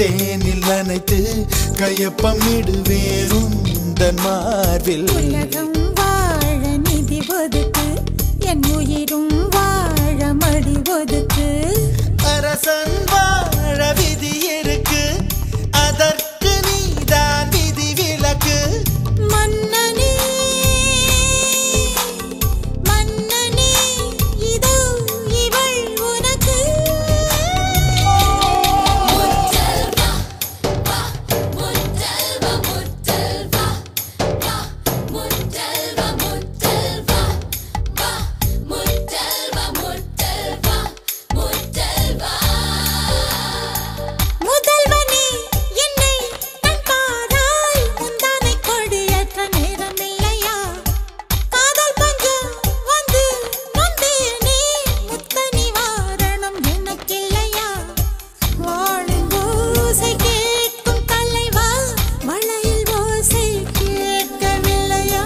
தேனில் நனைத்து கையப்பமிடுவேன் உந்தன் மார்பில் உலகம் வாழ நிதி ஒதுக்கு என் உயிரும் வாழ மடி ஒதுக்கு அரசன் வாழ விதி இருக்கு அதற்கு நீதான் விதி விலக்கு மன்னனே மன்னனே இதோ இவள் உனக்கு முத்தல்வா வா முத்தல்வா முத்தல்வா வா முத்தல்வா முத்தல்வா வா முத்தல்வா முத்தல்வா முத்தல்வா முதல்வனே என்னை கண் பாராய் முந்தானை கொடியேற்ற நேரமில்லையா காதல் பஞ்சம் வந்து நொந்தேனே முத்த நிவாரணம் எனக்கில்லையா வாழும் ஓசை கேட்கும் தலைவா மழையில் ஓசை கேட்கவில்லையா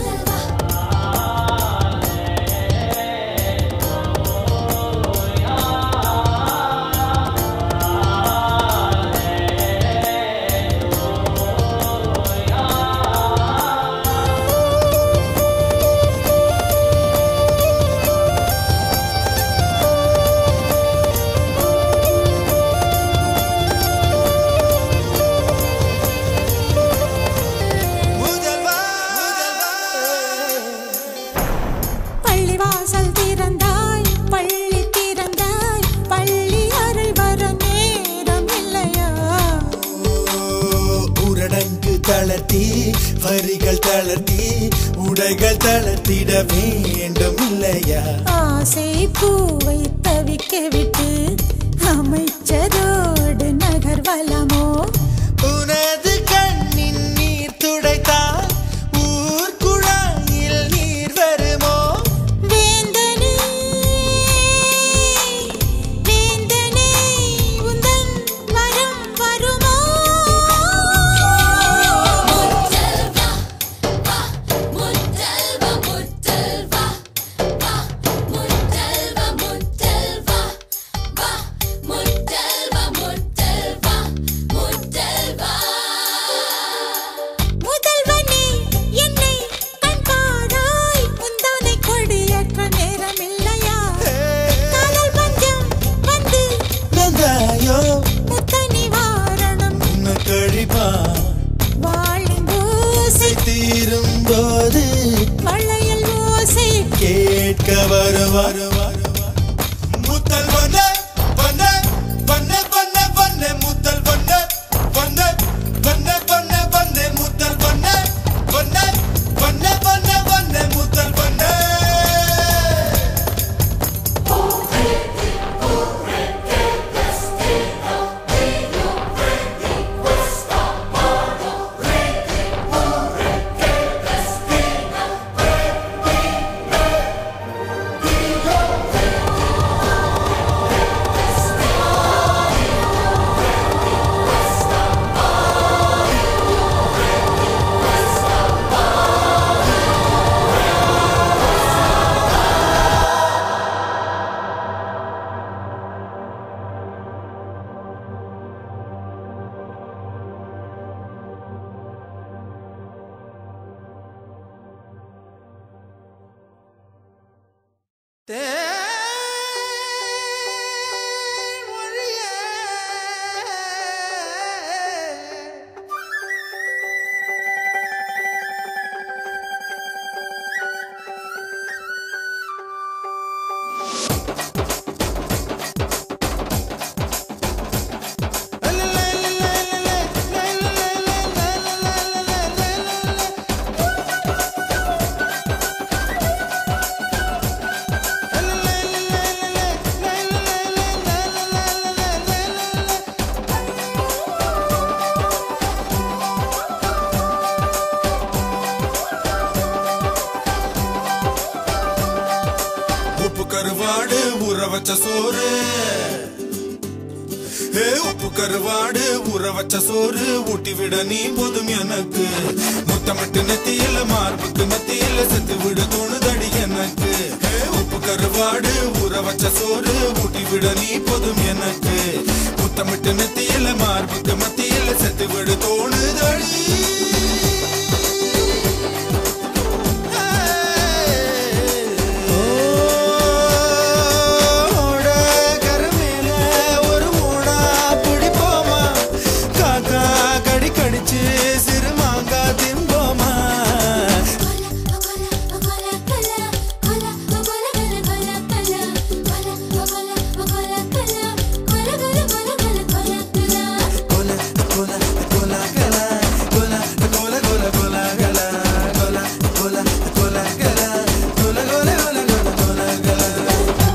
முதல்வா முதல்வா பள்ளிவாசல் திறந்தாய் பள்ளி திறந்தாய் பள்ளி அறை வர நேரம் இல்லையா ஊரடங்கு தளர்த்தி வரிகள் தளர்த்தி உடைகள் தளர்த்திட வேண்டும் இல்லையா ஆசை பூவை தவிக்க விட்டு அமைச்சரோடு நகர்வலமோ உனது கண்ணின் நீர் துடைத்தால் ஊர் குழாயில் நீர் வருமோ வேந்தனே வேந்தனே உந்தன் வரம் வருமோ முத்தல்வா வா முத்தல்வா முத்தல்வா வா முத்தல்வா முத்தல்வா வா முத்தல்வா முத்தல்வா முத்தல்வா முதல்வனே என்னை கண் பாராய் முந்தானை கொடியேற்ற நேரமில்லையா காதல் பஞ்சம் வந்து நந்தாயோ முத்த நிவாரணம் உன்னை கழிப்பா வாழும் ஓசை தீரும் போது மழையில் ஓசை கேட்க வருவார் முத்தல் வண்ண வண்ண வண்ண வண்ண வண்ண முத்தல் வண்ண வண்ண வண்ண வண்ண வண்ண முத்தல் வண்ண வண்ண வண்ண வண்ண வண்ண முத்தல் வண்ண உப்பு கருவாடு ஊற வச்ச சோறு ஏ உப்பு கருவாடு ஊற வச்ச சோறு ஊட்டி விட நீ போதும் எனக்கு முத்தமிட்டு நெத்தியில மார்புக்கு மத்தியில செத்து விட தோணுதடி எனக்கு எனக்கு ஹே, உப்பு கருவாடு ஊற வச்ச சோறு ஊட்டி விட நீ போதும் எனக்கு முத்தமிட்டு நெத்தியில மார்புக்கு மத்தியில செத்து விடு தோணுதடி ஓட கருமேல ஒரு மூடா பிடிப்போமா காக்கா கடி கடிச்சு சிறு மாங்கா திம்போமா கோல கோல கோல கலா கோல கோல கோல கோல கலா கோல கோல கோல கலா கோல கோல கோல கோல கோல கலா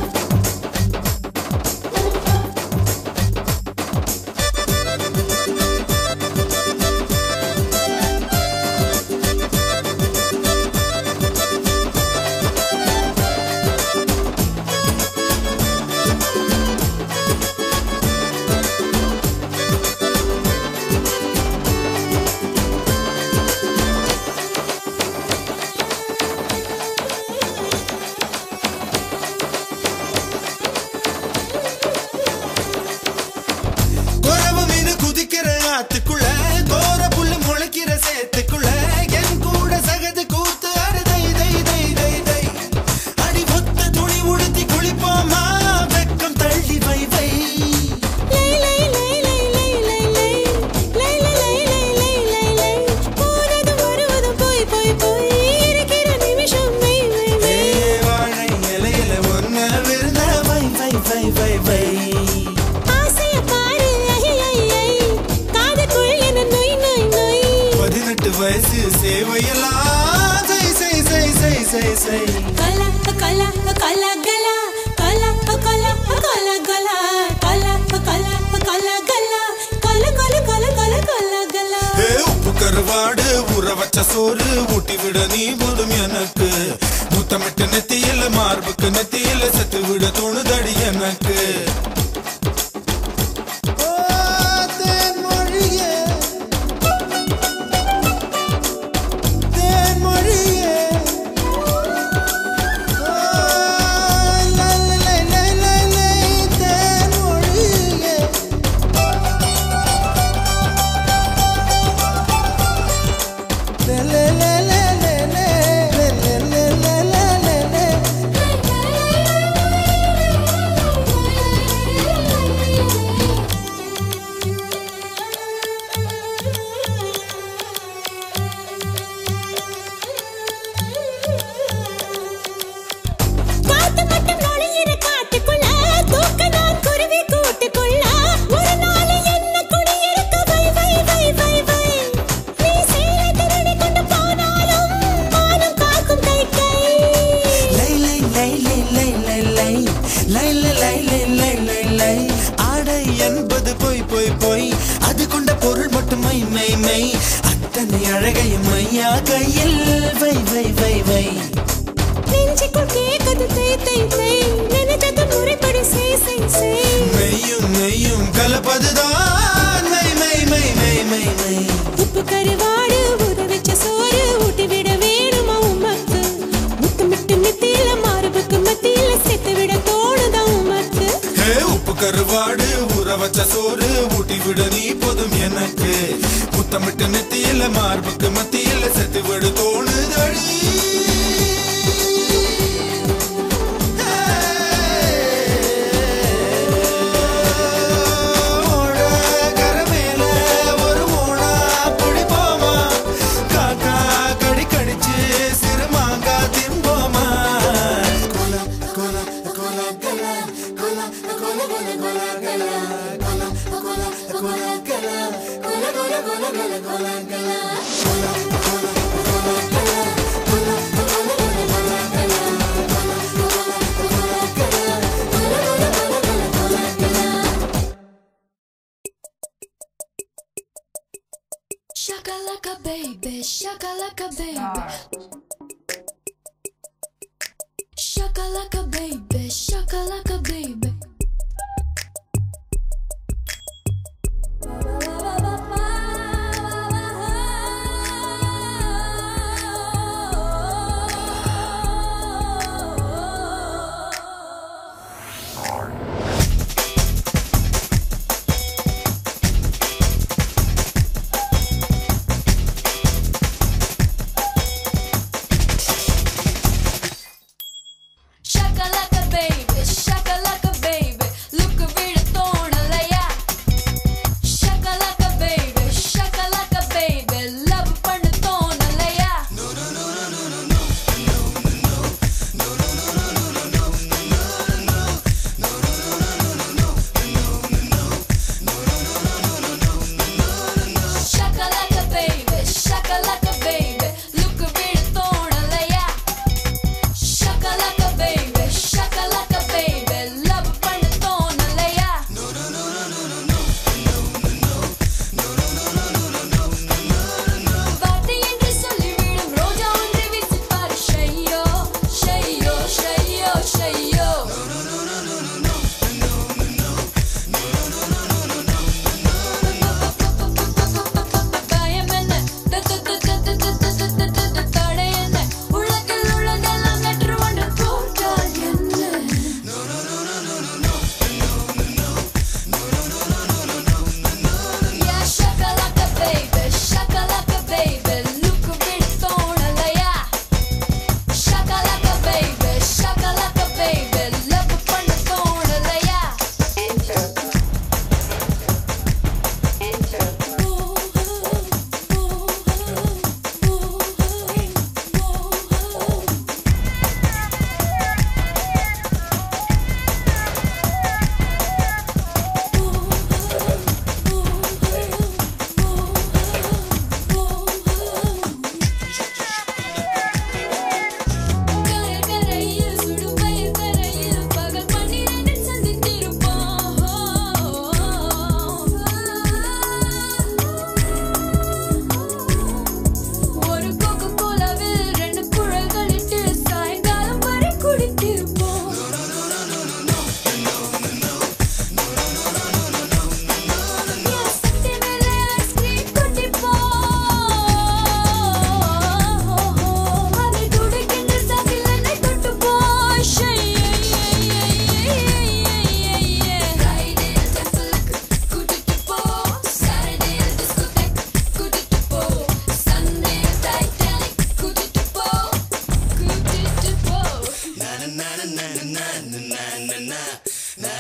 குறவு மீன் குதிக்கிற ஆத்துக்குள்ள கோர புல்லு முளைக்கிற சேத்துக்குள்ள என் கூட சகது கூத்து அடு தை தை தை தை தை அடி ஒத்த துணி உடுத்தி குளிப்போமா வெக்கம் தள்ளி வை வை ஏ வாழை இலையில ஒன்ன விருந்த வை வை வை வை வை பதினெட்டு வயசு சேவையெல்லாம் செய் செய் செய் செய் செய் செய் ஏ, உப்பு கருவாடு ஊற வச்ச சோறு ஊட்டி விட நீ போதும் எனக்கு முத்தமிட்டு நெத்தியில மார்புக்கு நெத்தியில செத்து விட தோணுதடி எனக்கு ஓ, தேன்மொழியே. தேன்மொழியே. ஓ, லை, லை, லை, லை, லை, தேன்மொழியே. Le, le, le, le, le, le, le, le, le, le, le, le. காத்து மட்டும் நுழையிற காட்டுக்குள்ள தூக்க நான் குருவி கூட்டுக்குள்ள ஒரு நாள் என்ன குடியிருக்க வை வை வை வை வை நீ சேலை திருடி கொண்டு போனாலும் மானம் காக்கும் கை கை லை, லை, லை, லை, லை, லை, லை. லை, லை, லை, லை, லை, லை, லை. ஆடை என்பது பொய் பொய் பொய் அது கொண்ட பொருள் மட்டும் மை மை மை அத்தனை அழகையும் மையா கையில் வை வை வை வை நெஞ்சுக்குள் கேட்குது தை தை தை நினைச்சது முறைப்படி செய் செய் செய் மெய்யும் நெய்யும் கலப்பதுதான் மை மை மை மை மை மை உப்பு கருவாடு ஊற வச்ச சோறு ஊட்டி விட வேணுமா உமக்கு முத்தமிட்டு நெத்தியில மார்புக்கு மத்தியில சேர்த்து விட தோணுதா உமக்கு ஹே உப்பு கருவாடு ஊற வச்ச சோறு ஊட்டி விட நீ போதும் எனக்கு முத்தமிட்டு நெத்தியில மார்புக்கு மத்தியில செத்து விடு தோணுதடி ஓட கரமேல ஒரு மூடா பிடிப்போமா காக்கா கடி கடிச்சு சிறு மாங்கா திம்போமா கோல கோல கோல கல கோல கோல கோல கோல கல கோல கோல கோல கல கோல கோல கோல கோல கோல கல கோல கோல கோல கல கோல கோல கோல கோல கல கோல கோல கோல கல கோல கோல கோல கோல கோல கல Shakalaka baby, shakalaka baby. Shakalaka baby, shakalaka baby.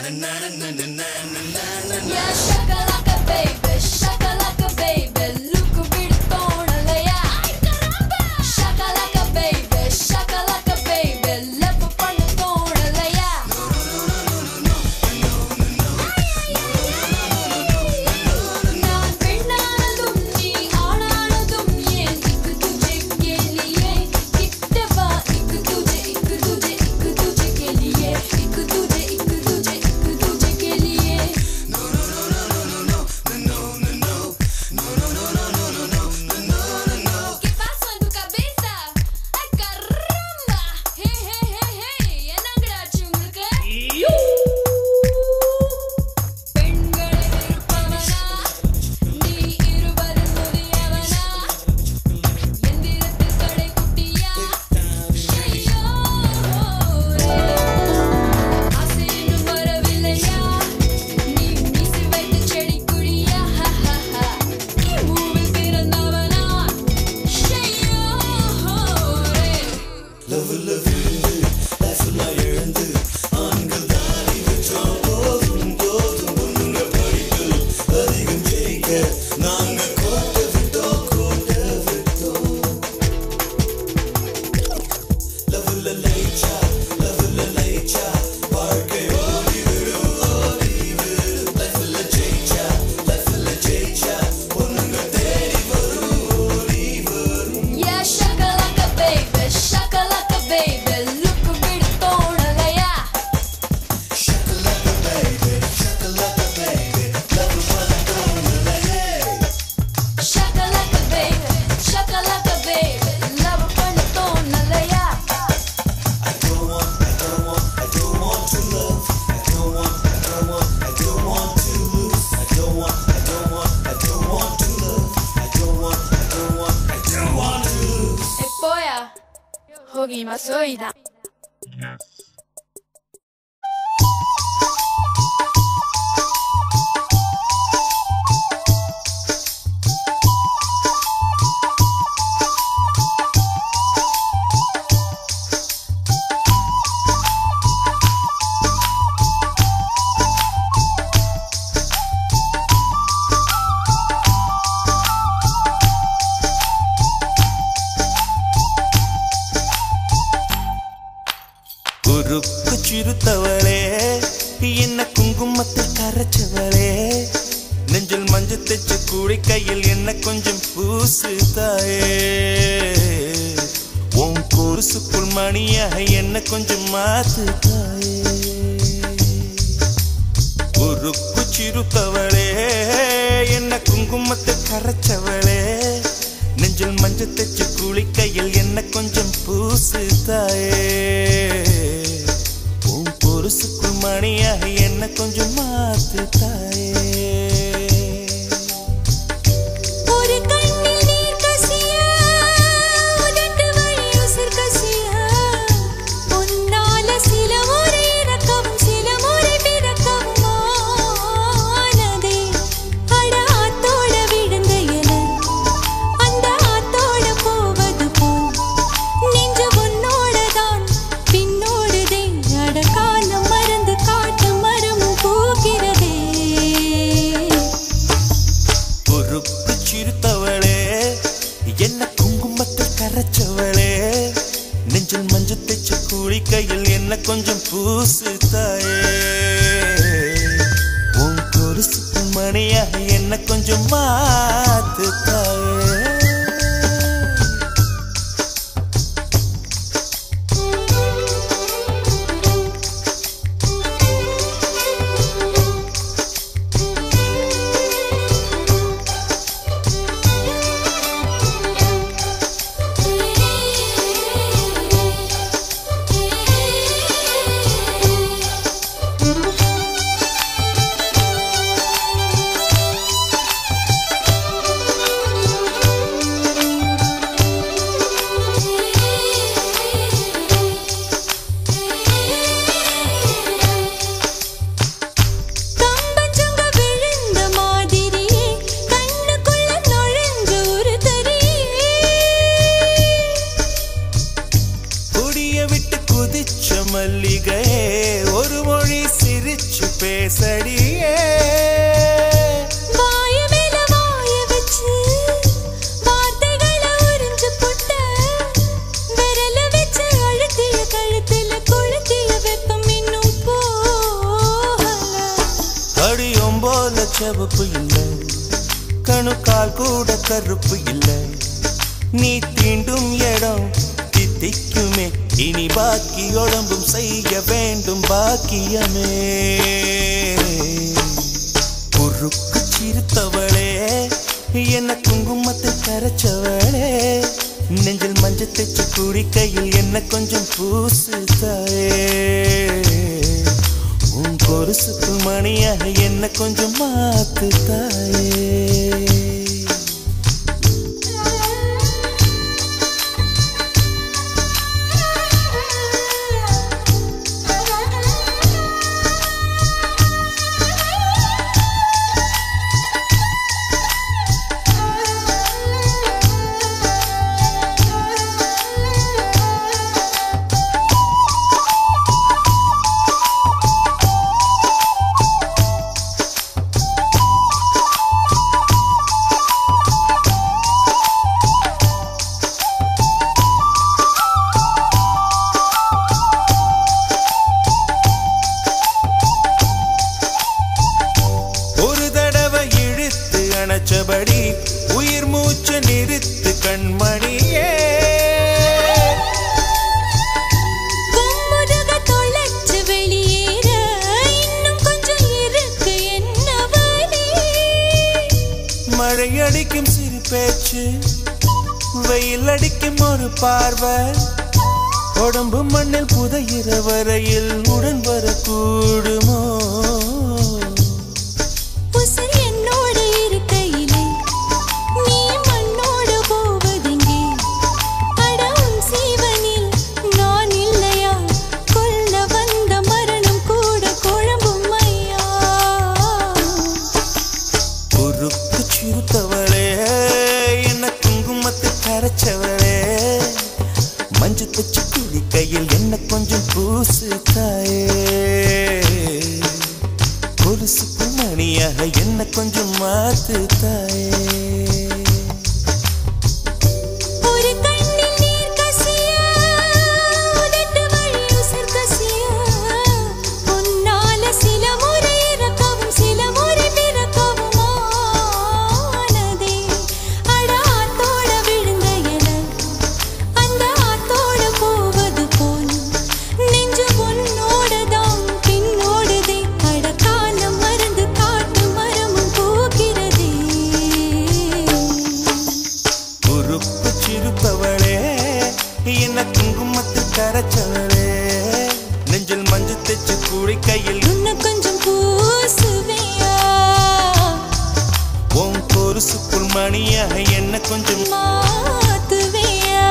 Yeah, shakalaka baby, shakalaka baby, look விடு தோணலையா? Shakalaka baby, shakalaka baby, love பண்ண தோணலையா? நான் பெண்ணானதும் நீ ஆணானதும் ஏன் இக்கு துஜே கேலியே கிட்ட வா இக்கு துஜே இக்கு துஜே இக்கு துஜே கேலியே இக்கு துஜே இக்கு துஜே இக்கு துஜே கேலியே ¿Qué pasa en tu cabeza? ¡Ay, caramba! ¡Hey, hey, hey, hey! என்னங்கடாச்சு உங்களுக்கு? பெண்களை வெறுப்பவனா? நீ இருவரில் முதியவனா? எந்திரத்தில் கடைக்குட்டியா? ஐயோ! ஆசை இன்னும் வரவில்லையா? நீ மீசை வைத்த செடிக்குழியா? கிமுவில் பிறந்தவனா? ஐயோ! Yeah, shakalaka baby, shakalaka baby, look விடு தோணலையா? Shakalaka baby, shakalaka baby, love பண்ண தோணலையா? E poi ಹೋಗಿ ಮಸೋಯ್ದ உருக்கு சிறுத்தவளே என்ன குங்குமத்தில் கரைச்சவளே நெஞ்சில் மஞ்சள் தைச்ச கூடை கையில் என்ன கொஞ்சம் பூசு தாயே உன் கொலுசுக்குள் மணியாக என்ன கொஞ்சம் மாத்து தாயே உருக்கு சிறுத்தவளே என்ன குங்குமத்தை கரைச்சவளே நெஞ்சில் மஞ்சள் தைச்ச குளிக்கையில் என்ன கொஞ்சம் பூசு தாயே உன் பொருசுக்குள் மணியாக என்ன கொஞ்சம் மாத்து தாயே ஒரு கண்ணில் நீர் கசிய உதட்டு வழி உசிர் கசிய உன்னால சில முறை இறக்கவும் சில முறை பிறக்கவும் ஆனதே அட ஆத்தோட விழுந்த இல அந்த ஆத்தோட போவது போல் நெஞ்சு உன்னோடதான் பின்னோடுதே அட காலம் மறந்து காட்டு மரமும் பூக்கிறதே பொறுப்பு சிறுத்தவளே என்ன குங்குமத்தில் கரைச்சவளே நெஞ்சில் மஞ்சள் தைச்ச குளிக்கையில் என்ன கொஞ்சம் பூசு தாயே உன் கொலுசுக்கு மணியாக என்ன கொஞ்சம் மாத்து தாயே கம்பஞ்சங்க விழுந்த மாதிரியே கண்ணுக்குள்ள நுழைஞ்ச ஒரு தரியே கொடிய விட்டு குதிச்ச மல்லிகையே ஒரு மொழி சிரிச்சு பேசடியே வாய மேல வாய வச்சு வார்த்தைகளை உறிஞ்சு போட்ட விரல வச்சு அழுத்திய கழுத்துல கொளுத்திய வெப்பம் இன்னும் போகல அடியும் போல செவப்பு இல்லை கணுக்கால் கூட கருப்பு இல்லை நீ தீண்டும் இடம் தித்திக்குமே இனி பாக்கி உடம்பும் செய்ய வேண்டும் பாக்கியமே குறுக்கு சிரித்தவளே என்ன குங்குமத்தை கரைச்சவளே நெஞ்சில் மஞ்சள் தைச்சு குடிக்கையில் என்ன கொஞ்சம் பூசு தாயே உன் கொலுசுக்கு மணியாக என்ன கொஞ்சம் மாத்து தாயே ஒரு தடவை இழுத்து அணைச்சபடி உயிர் மூச்சு நிறுத்து கண்மணியே கும்முருக தொலைச்சு வெளியேற இன்னும் கொஞ்சம் இருக்கு என்ன வழி மழை அடிக்கும் சிறு பேச்சு வெயில் அடிக்கும் ஒரு பார்வை உடம்பு மண்ணில் புதையிற வரையில் உடன் வரக்கூடுமோ உசிர் என்னோட இருக்கையிலே நீ மண்ணோடு போவதெங்கே அட உன் சீவனில் நான் இல்லையா கொல்ல வந்த மரணம் கூட குழம்பும் ஐயா பொறுப்பு சிறுத்தவளே என்ன குங்குமத்தை கரைச்சவளே மஞ்சள் தச்சு குளிக்கையில் என்ன கொஞ்சம் பூசு தாயே கொலுசுக்கு மணியாக என்ன கொஞ்சம் மாத்து தாயே ஒரு கண்ணில் நீர் கசியா உதட்டு வழி உசிர் கசியா உன்னால சில முறை இறக்கவும் சில முறை பிறக்கவும் ஆனதே அட ஆத்தோட விழுந்த என அந்த ஆத்தோட போவது போல் நெஞ்சு உன்னோட தான் பின்னோடுதே அட காலம் மறந்து காட்டு மரமும் போகிறதே பொறுப்பு சிறுப்பவளே என்ன குங்குமத்து கரைச்சவளே நெஞ்சில் மஞ்சள் தைச்சு குளிக்கையில் இன்னும் கொஞ்சம் பூசுவியா உன் பொருசுக்குள் மணியாக என்ன கொஞ்சம் மாத்துவியா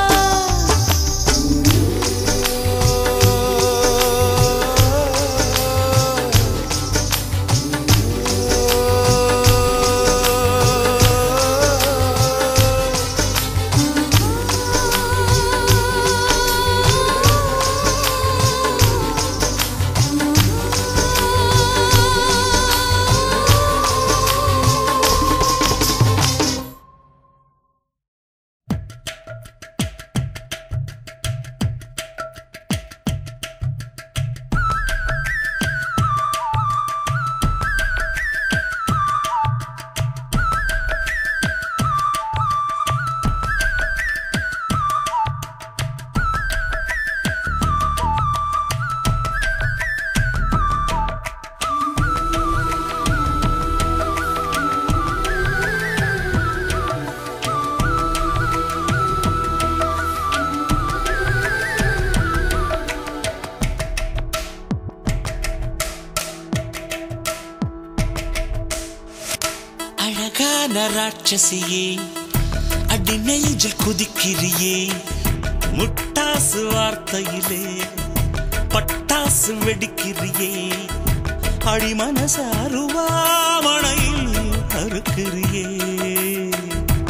அழகான ராட்சசியே அடி நெஞ்சில் குதிக்கிறியே முட்டாசு வார்த்தையிலே பட்டாசு வெடிக்கிறியே அடி மனச அருவாமணையில் அறுக்கிறியே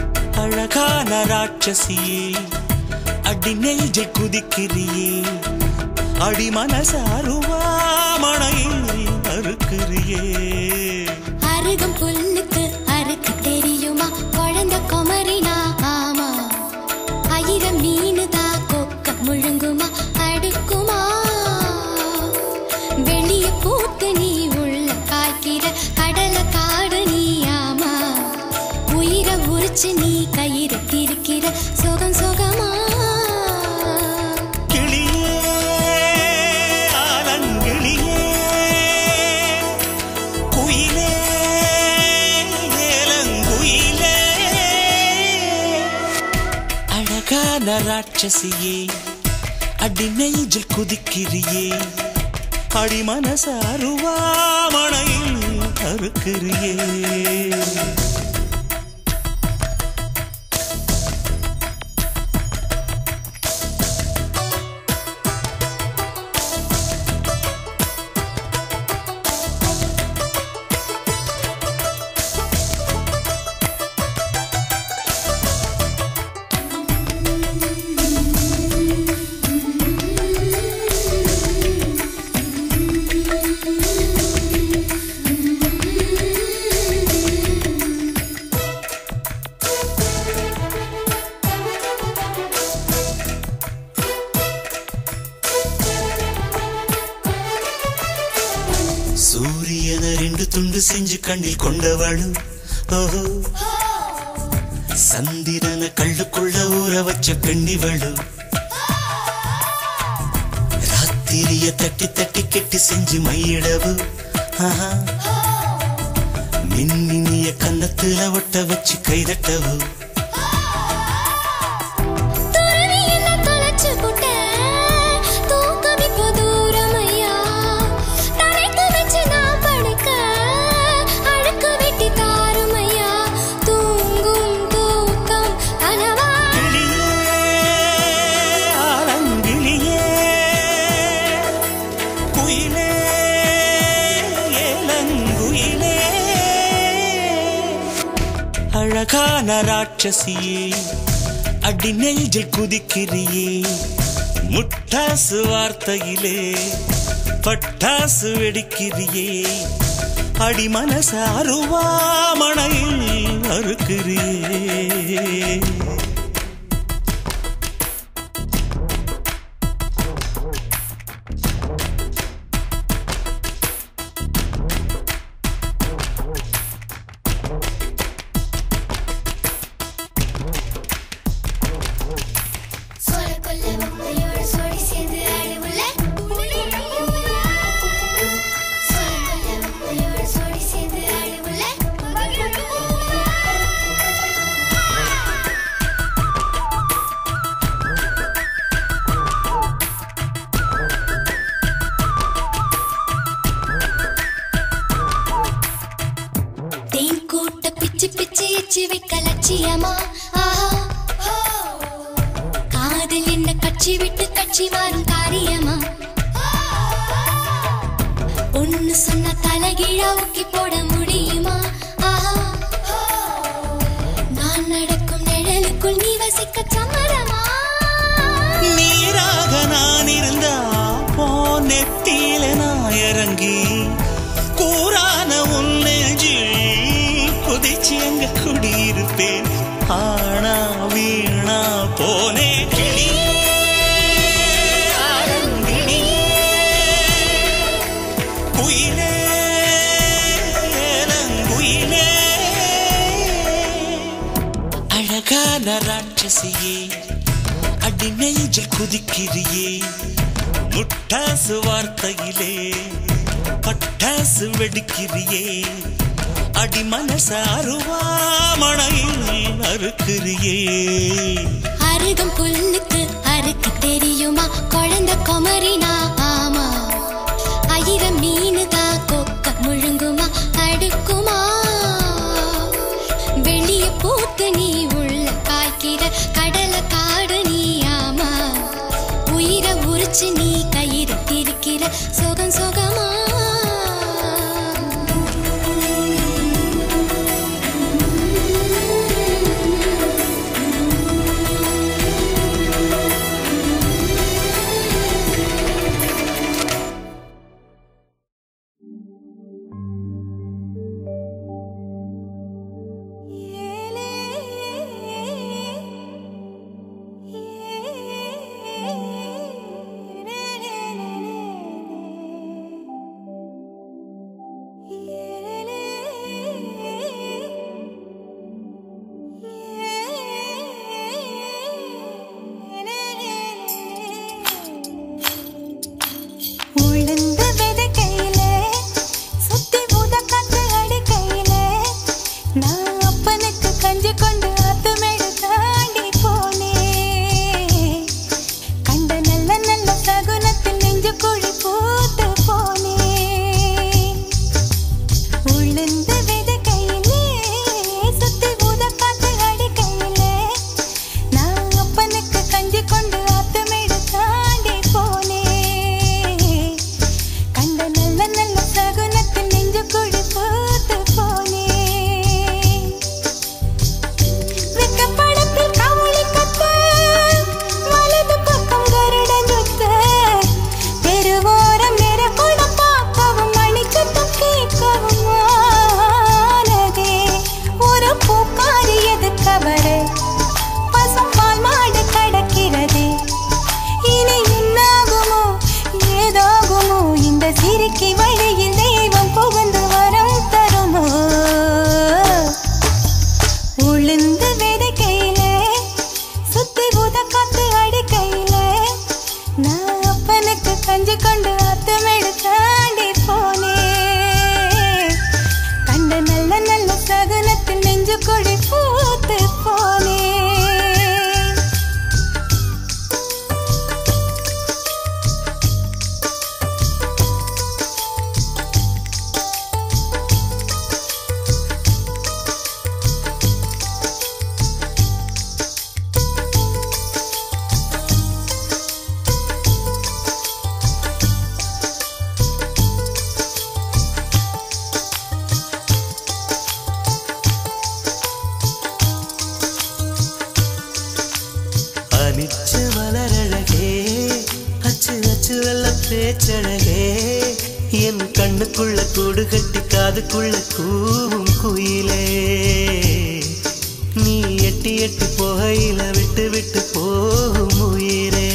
அழகான ராட்சசியே அடி நெஞ்சில் குதிக்கிறியே அடி மனசாருவாமணையில் அறுக்கிறியே அருகம் புல்லுக்கு அறுக்க தெரியுமா குழந்தை குமரினா ஆமா ஆயிரம் மீனுதா கொக்க முழுங்குமா அடுக்குமா வெளிய பூத்து நீ உள்ள காய்க்கிற கடல காடு நீ ஆமா உயிரை உரிச்சு நீ கயிறு கிறுக்கிற சுகம் சுகமா கிளியே ஆலங்கிளியே குயிலே ஏலங்குயிலே அழகான ராட்சசியே அடி நெஞ்சில் குதிக்கிறியே அடி மனச அருவாமணையில் அறுக்கிறியே சூரியன ரெண்டு துண்டு செஞ்சு கண்ணில் கொண்டவளு ஓஹோ சந்திரன கள்ளுக்குள்ள ஊற வச்ச பெண்ணிவளு ராத்திரிய தட்டி தட்டி கெட்டி செஞ்சு மையிடவு ஆஹா. மின்மினிய கன்னத்துல ஒட்ட வச்சு கைதட்டவு துறவி என்ன தொலைச்சு புட்ட தூக்கம் இப்போ தூரமையா தரைக்கு வச்சு நான் படுக்க அழுக்கு வெட்டி தாருமையா தூங்கும் தூக்கம் கனவா கிளியே, ஆலங்கிளியே, குயிலே, ஏலங்குயிலே. அழகான ராட்சசியே அடி நெஞ்சில் குதிக்கிறியே முட்டாசு வார்த்தையிலே பட்டாசு வெடிக்கிறியே அடி மனச அருவாமணையில் அறுக்கிறியே சோளக்கொல்ல மம்மையோட சோடி சேர்ந்து ஆடுவுல சோளக்கொல்ல மம்மையோட சோடி சேர்ந்து ஆடுவுல தேன் கூட்ட பிச்சு பிச்சு எச்சு வைக்க லட்சியமா ஆஹா காதல் என்ன கட்சி விட்டு கட்சி மாறும் காரியமா ஒன்னு சொன்ன தலைகீழா ஊக்கி போட முடியுமா ஆஹா நான் நடக்கும் நிழலுக்குள் நீ வசிக்க சம்மதமா நீராக நான் இருந்தா போ நெத்தியில நான் இறங்கி கூறான உன் நெஞ்சில் குதிச்சு அங்க குடியிருப்பேன் ஆனா வீணா போனே கிளியே, ஆலங்கிளியே, குயிலே, ஏலங்குயிலே. அழகான ராட்சசியே அடி நெஞ்சில் குதிக்கிறியே முட்டாசு வார்த்தையிலே பட்டாசு வெடிக்கிறியே அடி மனச அருவாமணையில் அறுக்கிறியே அருகம் புல்லுக்கு அறுக்க தெரியுமா குழந்தை குமரினா ஆமா ஆயிரம் மீனுதா கொக்க முழுங்குமா அடுக்குமா வெளிய பூத்து நீ உள்ள காய்க்கிற கடல காடு நீ ஆமா உயிரை உரிச்சு நீ கயிறு திரிக்கிற சுகம் சுகமா நெஞ்சு கொண்டு அத்தமிழ தாண்டி போனே கண்ட நல்ல நல்ல சகுனத்தில் நெஞ்சு கொடி பூத்து போனே அனிச்ச மலரழகே அச்சு அச்சு வெள்ள பேச்சழகே என் கண்ணுக்குள்ள கூடு கட்டி காதுக்குள்ள கூவும் குயிலே நீ எட்டி எட்டி போகையில விட்டு விட்டு போகும் உயிரே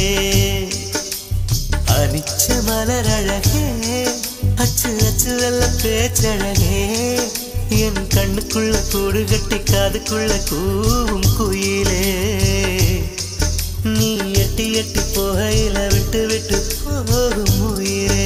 அனிச்ச மலரழகே அச்சு அச்சு வெள்ள பேச்சழகே என் கண்ணுக்குள்ள கூடு கட்டி காதுக்குள்ள கூவும் குயிலே நீ எட்டி எட்டி போகையில விட்டு விட்டு போகும் உயிரே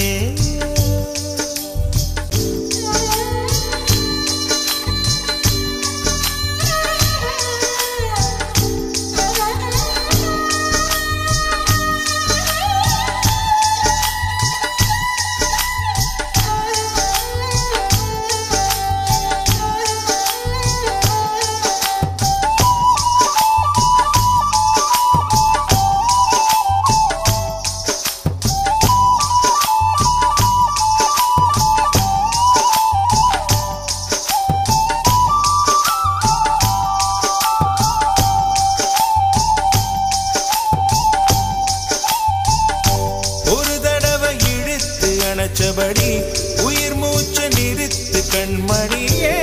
ஒரு தடவை இழுத்து அணைச்சபடி உயிர் மூச்சு நிறுத்து கண்மணியே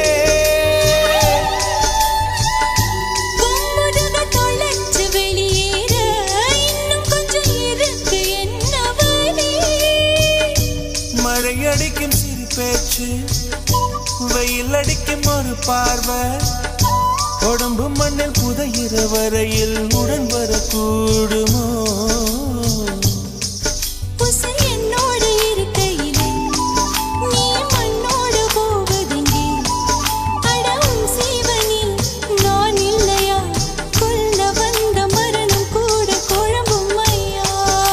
கும்புடுக தொலைச்சு வெளியேற இன்னும் கொஞ்சம் இருக்கு என்ன வழி மழை அடிக்கும் சிறு பேச்சு வெயில் அடிக்கும் ஒரு பார்வை உடம்பு மண்ணில் புதையிற வரையில் உடன் வரக்கூடுமோ புசை என்னோடு இருக்கையிலே நீ மண்ணோடு போவதெங்கே அடவும் சீவனில் நான் இல்லையா கொல்ல வந்த மரணம் கூட குழம்பும் ஐயா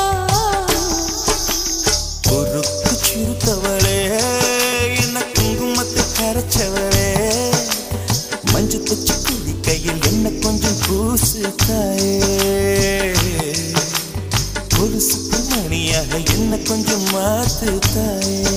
பொறுப்பு சிறுத்தவளே என்ன குங்குமத்தை கரைச்சவளே மஞ்சு தச்சு குடி கையில் என்ன கொஞ்சம் பூசு தாயே ஒரு சுப்பிரமணியாக என்ன கொஞ்சம் மாத்து தாயே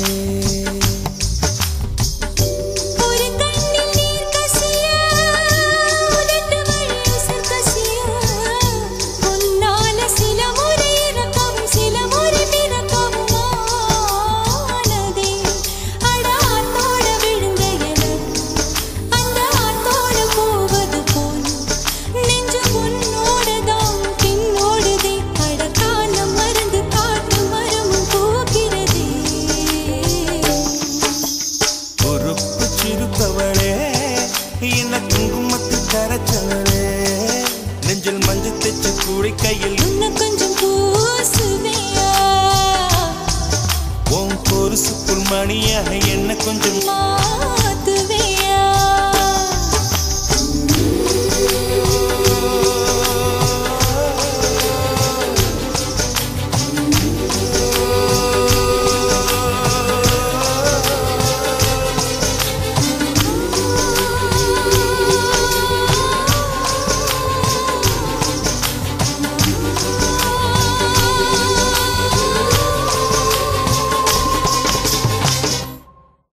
ஒரு கண்ணில் நீர் கசிய உதட்டு வழி உசர் கசிய உன்னால சில முறை இறக்கவும் சில முறை பிறக்கவும் ஆனதே அட ஆத்தோட விழுந்த என அந்த ஆத்தோட போவது போல் நெஞ்சு உன்னோட தான் பின்னோடுதே அட காலம் மறந்து காட்டு மரமும் போகிறதே பொறுப்பு சிறுத்தவளே என்ன குங்குமத்தை கரைச்சவளே நெஞ்சில் மஞ்சள் தைச்ச கூடை கையில் உன்னை கொஞ்சம் பூசுவியா உன் பொருசுக்குள் மணியாக என்ன கொஞ்சம் மா